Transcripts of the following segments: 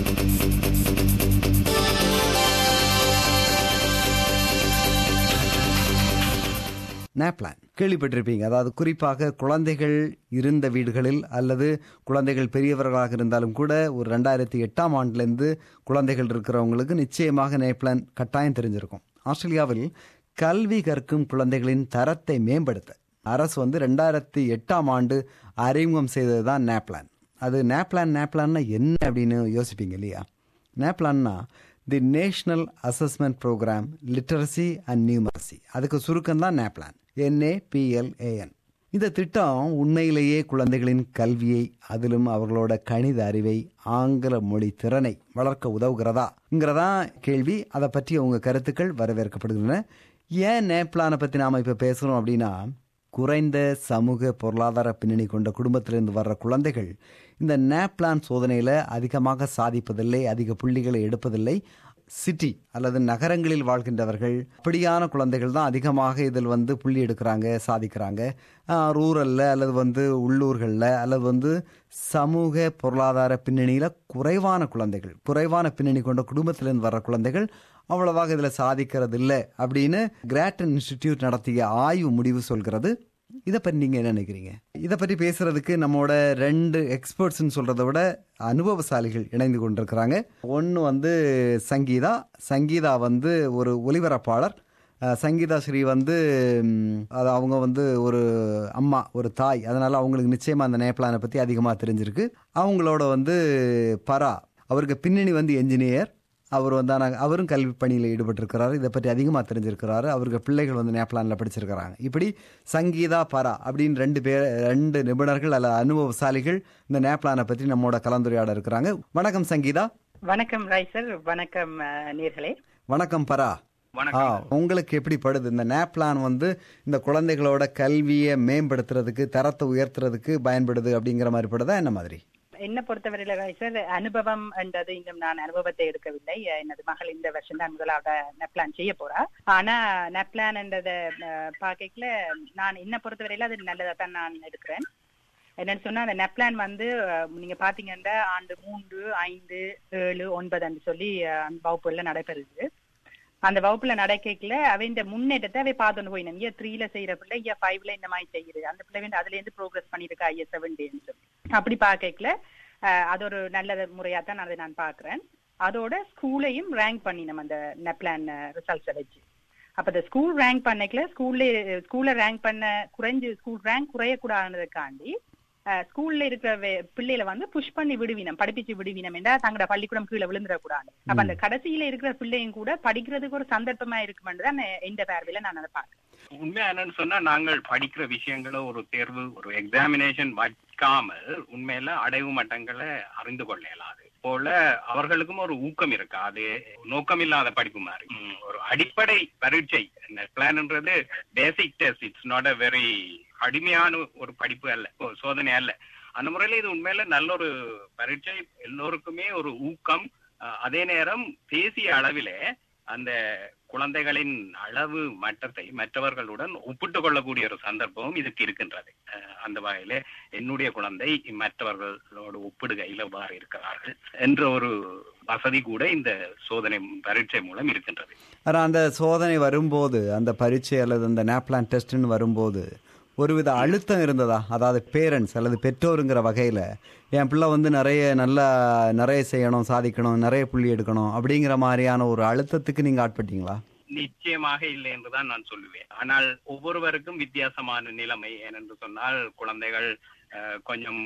NAPLAN கேள்விப்பட்டிருப்பீங்க அதாவது குறிப்பாக குழந்தைகள் இருந்த வீடுகளில் அல்லது குழந்தைகள் பெரியவர்களாக இருந்தாலும் கூட ஒரு ரெண்டாயிரத்தி எட்டாம் ஆண்டுலேருந்து குழந்தைகள் இருக்கிறவங்களுக்கு நிச்சயமாக நேப்லான் கட்டாயம் தெரிஞ்சிருக்கும் ஆஸ்திரேலியாவில் கல்வி கற்கும் குழந்தைகளின் தரத்தை மேம்படுத்த அரசு வந்து ரெண்டாயிரத்தி எட்டாம் ஆண்டு அறிமுகம் செய்தது தான் நேப்லான் அது நேப்லான் நேப்லான்னா என்ன அப்படின்னு யோசிப்பீங்க இல்லையா நேப்லான்னா the national assessment program literacy and numeracy அதுக்கு சுருக்கம் தான் நேப்லான் என்ஏபிஎல்ஏஎன் இந்த திட்டம் உண்மையிலேயே குழந்தைகளின் கல்வியை அதிலும் அவர்களோட கணித அறிவை ஆங்கில மொழி திறனை வளர்க்க உதவுகிறதாங்கிறதா கேள்வி அதை பற்றி உங்க கருத்துக்கள் வரவேற்கப்படுகின்றன ஏன் நேப்லானை பற்றி நாம் இப்போ பேசுகிறோம் அப்படின்னா குறைந்த சமூக பொருளாதார பின்னணி கொண்ட குடும்பத்திலிருந்து வர்ற குழந்தைகள் இந்த நேப்லான் சோதனையில் அதிகமாக சாதிப்பதில்லை அதிக புள்ளிகளை எடுப்பதில்லை சிட்டி அல்லது நகரங்களில் வாழ்கின்றவர்கள் அப்படியான குழந்தைகள் தான் அதிகமாக இதில் வந்து புள்ளி எடுக்கிறாங்க சாதிக்கிறாங்க ரூரலில் அல்லது வந்து உள்ளூர்களில் அல்லது வந்து சமூக பொருளாதார பின்னணியில் குறைவான குழந்தைகள் குறைவான பின்னணி கொண்ட குடும்பத்திலிருந்து வர்ற குழந்தைகள் அவ்வளவாக இதில் சாதிக்கிறது இல்லை அப்படின்னு கிராட்டன் இன்ஸ்டிடியூட் நடத்திய ஆய்வு முடிவு சொல்கிறது இதை பற்றி நீங்கள் என்ன நினைக்கிறீங்க இதை பற்றி பேசுறதுக்கு நம்மோட ரெண்டு எக்ஸ்பர்ட்ஸ்னு சொல்றதை விட அனுபவசாலிகள் இணைந்து கொண்டிருக்கிறாங்க ஒன்று வந்து சங்கீதா சங்கீதா வந்து ஒரு ஒலிபரப்பாளர் சங்கீதா ஸ்ரீ வந்து அது அவங்க வந்து ஒரு அம்மா ஒரு தாய் அதனால அவங்களுக்கு நிச்சயமா அந்த நேப்லானை பற்றி அதிகமாக தெரிஞ்சிருக்கு அவங்களோட வந்து பரா அவருக்கு பின்னணி வந்து என்ஜினியர் அவர் வந்து ஆனால் அவரும் கல்வி பணியில் ஈடுபட்டிருக்கிறாரு இதை பற்றி அதிகமாக தெரிஞ்சிருக்கிறாரு அவருக்கு பிள்ளைகள் வந்து நேப்லானில் படிச்சிருக்கிறாங்க இப்படி சங்கீதா பரா அப்படின்னு ரெண்டு பேர் ரெண்டு நிபுணர்கள் அல்ல அனுபவசாலிகள் இந்த நேப்லானை பற்றி நம்மோட கலந்துரையாட இருக்கிறாங்க வணக்கம் சங்கீதா வணக்கம் ராய் சார் வணக்கம் நேர்களே வணக்கம் பரா உங்களுக்கு எப்படி படுது இந்த நேப்லான் வந்து இந்த குழந்தைகளோட கல்வியை மேம்படுத்துறதுக்கு தரத்தை உயர்த்துறதுக்கு பயன்படுது அப்படிங்கிற மாதிரி படுதா என்ன மாதிரி என்ன பொறுத்தவரையில சார் அனுபவம் என்றது இன்னும் நான் அனுபவத்தை எடுக்கவில்லை எனது மகள் இந்த வருஷம் தான் முதலாவது நெப்லான் செய்ய போறா ஆனா நெப்லான் என்றத பாக்கல நான் என்ன பொறுத்தவரையில அது நல்லதா தான் நான் எடுக்கிறேன் என்னன்னு சொன்னா அந்த நெப்லான் வந்து நீங்க பாத்தீங்கன்னா ஆண்டு மூன்று ஐந்து ஏழு ஒன்பது சொல்லி வகுப்புல நடைபெறுது அந்த வகுப்புல நடக்கல அவன் இந்த முன்னேற்றத்தை அவை பார்த்துட்டு போயினோம் இயர் த்ரீல செய்யற பிள்ளை இயர் ஃபைவ்ல இந்த மாதிரி செய்யுது அந்த பிள்ளை வந்து அதுல இருந்து ப்ரோக்ரஸ் பண்ணிருக்கா இயர் செவன் டேன்னு அப்படி பார்க்கல அது ஒரு நல்ல முறையா தான் அதை நான் பாக்குறேன் அதோட ஸ்கூலையும் ரேங்க் பண்ணினோம் அந்த நெப்லான் ரிசல்ட்ஸை வச்சு அப்ப இந்த ஸ்கூல் ரேங்க் பண்ணக்கல ஸ்கூல்ல ஸ்கூல்ல ரேங்க் பண்ண குறைஞ்சு ஸ்கூல் ரேங்க் குறையக்கூடாதுக்காண்டி ஸ்கூல்ல இருக்கிற பிள்ளைகளை வந்து புஷ் பண்ணி விடுவினம் படிப்பிச்சு விடுவினம் என்றா தங்களோட பள்ளிக்கூடம் கீழே விழுந்துடக்கூடாது அப்ப அந்த கடைசியில இருக்கிற பிள்ளையும் கூட படிக்கிறதுக்கு ஒரு சந்தர்ப்பமா இருக்குமென்று தான் இந்த பார்வையில நான் அதை பாக்குறேன் உண்மையா என்னன்னு சொன்னா நாங்கள் படிக்கிற விஷயங்கள ஒரு தேர்வு ஒரு எக்ஸாமினேஷன் வைக்காமல் உண்மையில அடைவு மட்டங்களை அறிந்து கொள்ள இயலாது போல அவர்களுக்கும் ஒரு ஊக்கம் இருக்கு அது நோக்கம் இல்லாத படிப்பு மாதிரி ஒரு அடிப்படை பரீட்சை பிளான்ன்றது basic test it's not a very கடுமையான ஒரு படிப்பு அல்ல சோதனை அல்ல அந்த முறையில இது உண்மையில நல்ல ஒரு பரீட்சை எல்லோருக்குமே ஒரு ஊக்கம் அதே நேரம் தேசிய அளவிலே அந்த குழந்தைகளின் அளவு மட்டத்தை மற்றவர்களுடன் ஒப்பிட்டு கொள்ளக்கூடிய ஒரு சந்தர்ப்பமும் இதுக்கு இருக்கின்றது அந்த வகையில என்னுடைய குழந்தை மற்றவர்களோடு ஒப்பிடுகையில் எவ்வாறு இருக்கிறார்கள் என்ற ஒரு வசதி கூட இந்த சோதனை பரீட்சை மூலம் இருக்கின்றது அந்த சோதனை வரும்போது அந்த பரீட்சை அல்லது அந்த நேப்லான் டெஸ்ட்னு வரும்போது ஒருவித அழுத்தம் இருந்ததா அதாவது பேரண்ட்ஸ் அல்லது பெற்றோருங்கிற வகையில் என் பிள்ளை வந்து நிறைய நல்லா நிறைய செய்யணும் சாதிக்கணும் நிறைய புள்ளி எடுக்கணும் அப்படிங்கிற மாதிரியான ஒரு அழுத்தத்துக்கு நீங்க ஆட்பட்டீங்களா நிச்சயமாக இல்லை என்றுதான் நான் சொல்லுவேன் ஆனால் ஒவ்வொருவருக்கும் வித்தியாசமான நிலைமை ஏனென்று சொன்னால் குழந்தைகள் கொஞ்சம்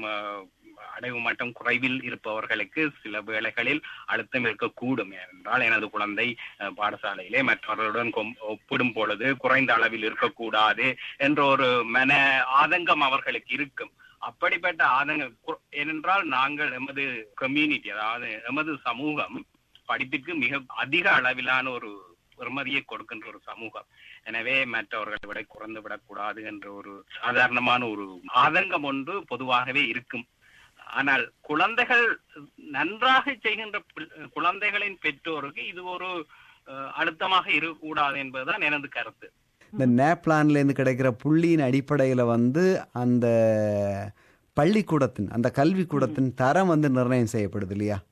அடைவு மட்டம் குறைவில் இருப்பவர்களுக்கு சில வேளைகளில் அழுத்தம் இருக்கக்கூடும் என்றால் எனது குழந்தை பாடசாலையிலே மற்றவர்களுடன் ஒப்பிடும் பொழுது குறைந்த அளவில் இருக்கக்கூடாது என்ற ஒரு மன ஆதங்கம் அவர்களுக்கு இருக்கும் அப்படிப்பட்ட ஆதங்கம் ஏனென்றால் நாங்கள் எமது கம்யூனிட்டி அதாவது எமது சமூகம் படிப்பிற்கு மிக அதிக அளவிலான ஒரு பெருமதியை கொடுக்கின்ற ஒரு சமூகம் எனவே மற்றவர்களை விட குறைந்து விடக்கூடாது என்ற ஒரு சாதாரணமான ஒரு ஆதங்கம் ஒன்று பொதுவாகவே இருக்கும் ஆனால் குழந்தைகள் நன்றாக செய்கின்ற குழந்தைகளின் பெற்றோருக்கு இது ஒரு அழுத்தமாக இருக்கக்கூடாது என்பதுதான் எனது கருத்து இந்த நேப்லான்ல இருந்து கிடைக்கிற புள்ளியின் அடிப்படையில வந்து அந்த பள்ளிக்கூடத்தின் அந்த கல்விக்கூடத்தின் தரம் வந்து நிர்ணயம் செய்யப்படுது இல்லையா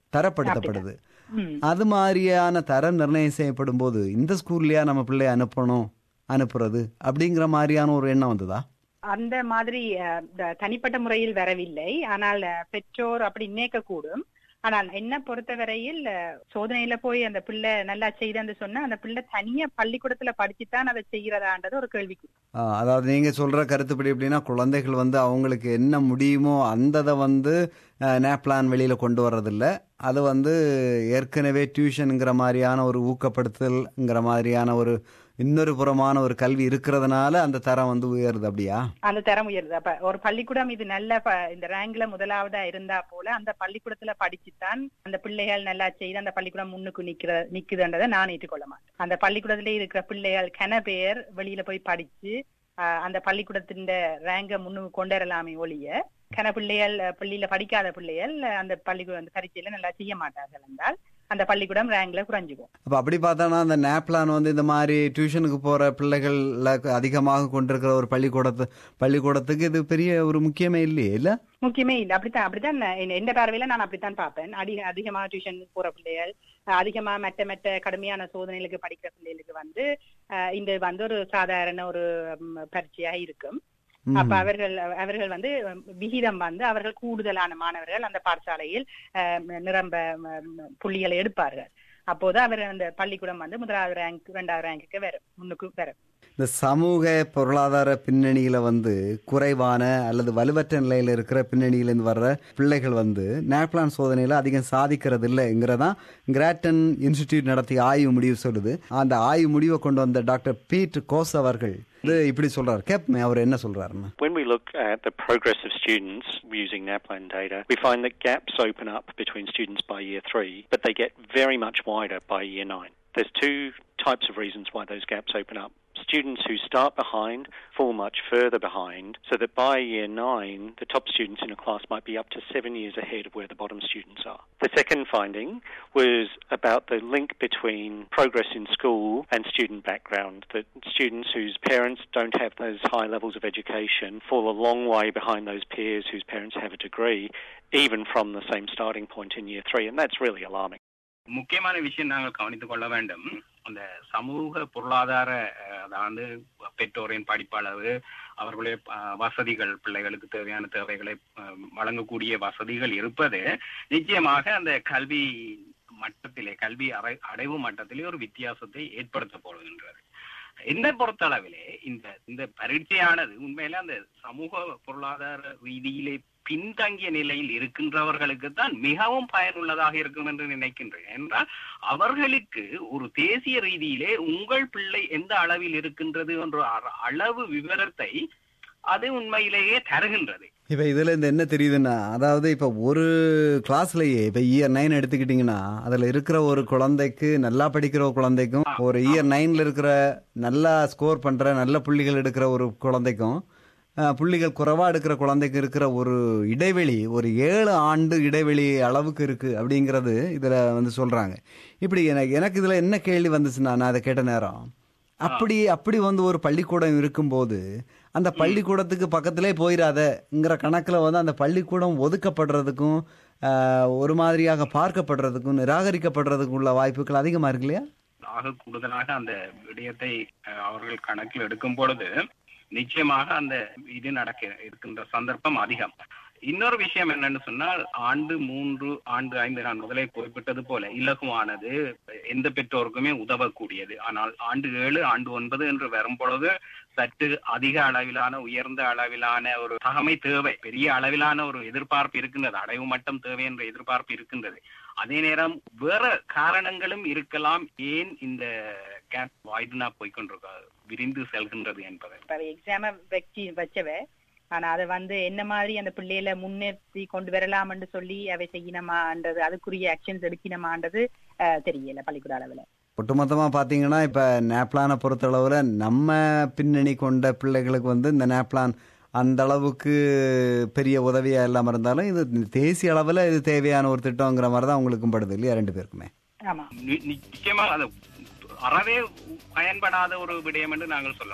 தரப்படுத்தப்படுது ம். அது மாதிரியான தரம் நிர்ணயம் செய்யப்படும் போது இந்த ஸ்கூல்லையா நம்ம பிள்ளைய அனுப்பணும் அனுப்புறது அப்படிங்கிற மாதிரியான ஒரு எண்ணம் வந்ததா அந்த மாதிரி அஹ், த- தனிப்பட்ட முறையில் வரவில்லை ஆனால் அஹ், பெற்றோர் அப்படி நினைக்க கூடும் ஆனால் என்ன பொறுத்தவரையில் அஹ், சோதனையில போய் அந்த பிள்ளை நல்லா செய்தன்னு சொன்னா அந்த பிள்ளை தனியா பள்ளிக்கூடத்துல படிச்சுதான் அதை செய்யறதான்றது ஒரு கேள்விக்கு ஆ, அதாவது நீங்க சொல்ற கருத்துப்படி எப்படின்னா குழந்தைகள் வந்து அவங்களுக்கு என்ன முடியுமோ அந்ததை வந்து நேப்ளான் வெளியில கொண்டு வர்றதில்ல அது வந்து ஏற்கனவே டியூஷனுங்கிற மாதிரியான ஒரு ஊக்கப்படுத்தல்ங்கிற மாதிரியான ஒரு இன்னொரு புறமான ஒரு கல்வி இருக்கிறதுனால அந்த தரம் வந்து உயருது அப்படியா அந்த தரம் உயருது அப்ப ஒரு பள்ளிக்கூடம் இது நல்ல ப- இந்த ரேங்க்ல முதலாவதா இருந்தா போல அந்த பள்ளிக்கூடத்துல படிச்சுதான் அந்த பிள்ளைகள் நல்லா செய்து அந்த பள்ளிக்கூடம் முன்னுக்கு நிக்கிற நிக்குதுன்றதை நான் ஏற்றுக்கொள்ள மாட்டேன் அந்த பள்ளிக்கூடத்திலே இருக்கிற பிள்ளைகள் கன பேர் வெளியில போய் படிச்சு ஆஹ், அந்த பள்ளிக்கூடத்தின் ரேங்க முன்னுக்கு கொண்டு வரலாமே ஒழிய கன பிள்ளைகள் அஹ், பள்ளியில படிக்காத பிள்ளைகள் அஹ், அந்த பள்ளிக்கூடம் அந்த பரீட்சையில நல்லா செய்ய மாட்டார்கள் என்றால் அந்த பள்ளிக்கூடம் ரேங்க்ல குறைஞ்சுக்கும் அப்ப அப்படி பார்த்தோன்னா அந்த நேப்ளான் வந்து இந்த மாதிரி டியூஷனுக்கு போற பிள்ளைகள்ல அதிகமாக கொண்டிருக்கிற ஒரு பள்ளிக்கூடத்து பள்ளிக்கூடத்துக்கு இது பெரிய ஒரு முக்கியமே இல்லையே இல்ல முக்கியமே இல்ல அப்படித்தான் அப்படித்தான் நான் என்- எந்த பார்வையில நான் அப்படித்தான் பார்ப்பேன் அதிக அதிகமா டியூஷன் போற பிள்ளைகள் அஹ் அதிகமா மெட்ட மெட்ட கடுமையான சோதனைகளுக்கு படிக்கிற பிள்ளைகளுக்கு வந்து அஹ் இந்த வந்து ஒரு சாதாரண ஒரு ம், பரீட்சையா இருக்கும் ம். அப்ப அவர்கள் அவர்கள் வந்து ம், விகிதம் வந்து அவர்கள் கூடுதலான மாணவர்கள் அந்த பாடசாலையில் அஹ், நிரம்ப ம், புள்ளிகளை எடுப்பார்கள் அப்போது அவர் அந்த பள்ளிக்கூடம் வந்து முதலாவது ரேங்க் இரண்டாவது ரேங்குக்கு வரும் முன்னுக்கு வரும் இந்த சமூக பொருளாதார பின்னணியில வந்து குறைவான அல்லது வலுவற்ற நிலையில இருக்கிற பின்னணியிலேருந்து வர்ற பிள்ளைகள் வந்து நேப்லான் சோதனையில அதிகம் சாதிக்கிறது இல்லைங்கிறதான் கிராட்டன் இன்ஸ்டிடியூட் நடத்திய ஆய்வு முடிவு சொல்லுது அந்த ஆய்வு முடிவை கொண்டு வந்த டாக்டர் பீட் கோஸ் அவர்கள் இது இப்படி சொல்றாரு கேப்மே அவர் என்ன சொல்றாருன்னு When we look at the progress of students using NAPLAN data, we find that gaps open up between students by year three, but they get very much wider by year nine. There's two types of reasons why those gaps open up. Students who start behind fall much further behind, so that by year nine, the top students in a class might be up to seven years ahead of where the bottom students are. The second finding was about the link between progress in school and student background, that students whose parents don't have those high levels of education fall a long way behind those peers whose parents have a degree, even from the same starting point in year three, and that's really alarming. முக்கியமான விஷயம் நாங்கள் கவனித்துக் கொள்ள வேண்டும் அந்த சமூக பொருளாதார அஹ், அதாவது பெற்றோரின் படிப்பளவு அவர்களுடைய அஹ், வசதிகள் பிள்ளைகளுக்கு தேவையான தேவைகளை அஹ், வழங்கக்கூடிய வசதிகள் இருப்பது நிச்சயமாக அந்த கல்வி மட்டத்திலே கல்வி அறை அடைவு மட்டத்திலே ஒரு வித்தியாசத்தை ஏற்படுத்த போடுகின்றது என்னை பொறுத்தளவிலே இந்த இந்த பரீட்சையானது உண்மையில அந்த சமூக பொருளாதார ரீதியிலே பின்தங்கிய நிலையில் இருக்கின்றவர்களுக்கு தான் மிகவும் பயனுள்ளதாக இருக்கும் என்று நினைக்கின்றேன் என்றால் அவர்களுக்கு ஒரு தேசிய ரீதியிலே உங்கள் பிள்ளை எந்த அளவில் இருக்கின்றது என்ற அ- அளவு விவரத்தை அது உண்மையிலேயே தருகின்றது இப்ப இதுல இந்த என்ன தெரியுதுன்னா அதாவது இப்ப ஒரு கிளாஸ்லயே இப்ப இயர் நைன் எடுத்துக்கிட்டீங்கன்னா அதுல இருக்கிற ஒரு குழந்தைக்கு நல்லா படிக்கிற ஒரு குழந்தைக்கும் ஒரு இயர் நைன்ல இருக்கிற நல்லா ஸ்கோர் பண்ற நல்ல புள்ளிகள் எடுக்கிற ஒரு குழந்தைக்கும் அஹ், புள்ளிகள் குறைவா எடுக்கிற குழந்தைக்கு இருக்கிற ஒரு இடைவெளி ஒரு ஏழு ஆண்டு இடைவெளி அளவுக்கு இருக்கு அப்படிங்கிறது இதுல வந்து சொல்றாங்க இப்படி எனக்கு எனக்கு இதுல என்ன கேள்வி வந்துச்சுன்னா நான் அதை கேட்ட நேரம் அப்படி அப்படி வந்து ஒரு பள்ளிக்கூடம் இருக்கும்போது அந்த பள்ளிக்கூடத்துக்கு பக்கத்திலே போயிடாதங்கிற கணக்குல வந்து அந்த பள்ளிக்கூடம் ஒதுக்கப்படுறதுக்கும் ஆஹ், ஒரு மாதிரியாக பார்க்கப்படுறதுக்கும் நிராகரிக்கப்படுறதுக்கும் உள்ள வாய்ப்புகள் அதிகமா இருக்கு இல்லையா ஆக கூடுதலாக அந்த விடயத்தை அஹ், அவர்கள் கணக்கில் எடுக்கும் பொழுது நிச்சயமாக அந்த இது நடக்க இருக்கின்ற சந்தர்ப்பம் அதிகம் இன்னொரு விஷயம் என்னன்னு சொன்னால் ஆண்டு மூன்று ஆண்டு ஐந்து நான் முதலே குறிப்பிட்டது போல இலகுவானது எந்த பெற்றோருக்குமே உதவக்கூடியது ஆனால் ஆண்டு ஏழு ஆண்டு ஒன்பது என்று வரும் பொழுது சற்று அதிக அளவிலான உயர்ந்த அளவிலான ஒரு தகமை தேவை பெரிய அளவிலான ஒரு எதிர்பார்ப்பு இருக்கின்றது அடைவு மட்டம் தேவை என்ற எதிர்பார்ப்பு இருக்கின்றது அதே நேரம் வேற காரணங்களும் இருக்கலாம் ஏன் இந்த கேப் வாய்டுனா போய்கொண்டிருக்க விரிந்து செல்கின்றது என்பது இப்ப எக்ஸாம வச்சு வச்சவ ஆனா அதை வந்து என்ன மாதிரி அந்த பிள்ளைகளை முன்னேற்றி கொண்டு வரலாம்னு சொல்லி அவை செய்யணுமான்றது அதுக்குரிய ஆக்ஷன்ஸ் எடுக்கணுமான்றது அஹ், தெரியல பள்ளிக்கூட அளவுல ஒட்டுமொத்தமா பாத்தீங்கன்னா இப்ப நேப்லானை பொறுத்தளவுல நம்ம பின்னணி கொண்ட பிள்ளைகளுக்கு வந்து இந்த நேப்லான் அந்த அளவுக்கு பெரிய உதவியா இல்லாம இருந்தாலும் இது தேசிய அளவுல இது தேவையான ஒரு திட்டங்கிற மாதிரி தான் உங்களுக்கும் படுது இல்லையா ரெண்டு பேருக்குமே ஆமா நி- நிச்சயமா அது அறவே பயன்படாத ஒரு விடயம் என்று நாங்கள் சொல்ல முடியாது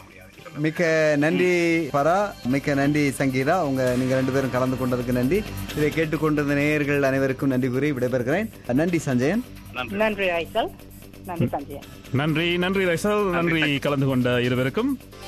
சொல்லுவேன் மிக்க நன்றி பரா மிக்க நன்றி சங்கீதா உங்க நீங்க ரெண்டு பேரும் கலந்து கொண்டதுக்கு நன்றி இதை கேட்டுக்கொண்டிருந்த நேயர்கள் அனைவருக்கும் நன்றி கூறி விடைபெறுகிறேன் நன்றி சஞ்சயன் நன்றி நன்றி ஐசல் நன்றி சஞ்சயன் நன்றி நன்றி ரைசல் நன்றி கலந்து கொண்ட இருவருக்கும்